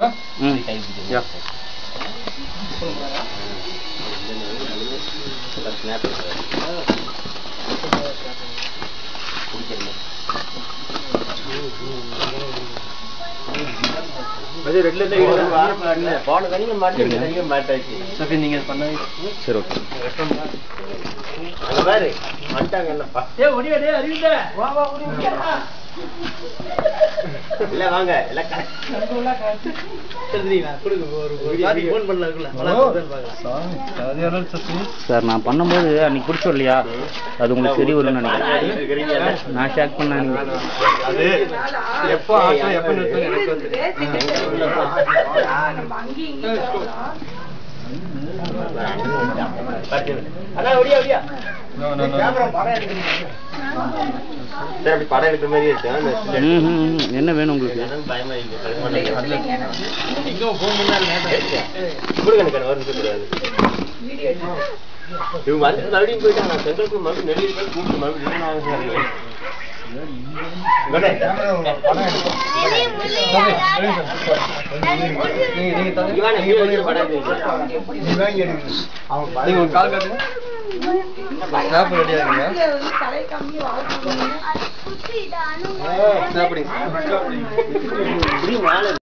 ம் யா சரி நீங்க பண்ணவே சரி ஓகே சார் நான் பண்ணும்போது அன்னைக்கு பிடிச்சோம் இல்லையா அது உங்களுக்கு சரி வரும்னு நினைக்கிறேன் நான் ஷேக் பண்ண அது எப்போ ஆட்டம் எப்போ நிறுத்தம் எனக்கு வந்து படம் எடுக்கிற மாதிரி இருக்கு ம், ம், ம். என்ன வேணும் உங்களுக்கு இவங்க வந்து மறுபடியும் போயிட்டாங்க சென்ட்ரலுக்கு மறுபடியும் நெல்லி போய் கூப்பிட்டு மறுபடியும் return ஆக சொல்றாங்க. இங்கடே. இவன் இங்க வந்து படம் எடுக்கிறான். நீங்க ஒரு கால் காட்டுங்க ஸ்னாப் ரெடியா இருக்கீங்க ஸ்னாப் இப்படி மேல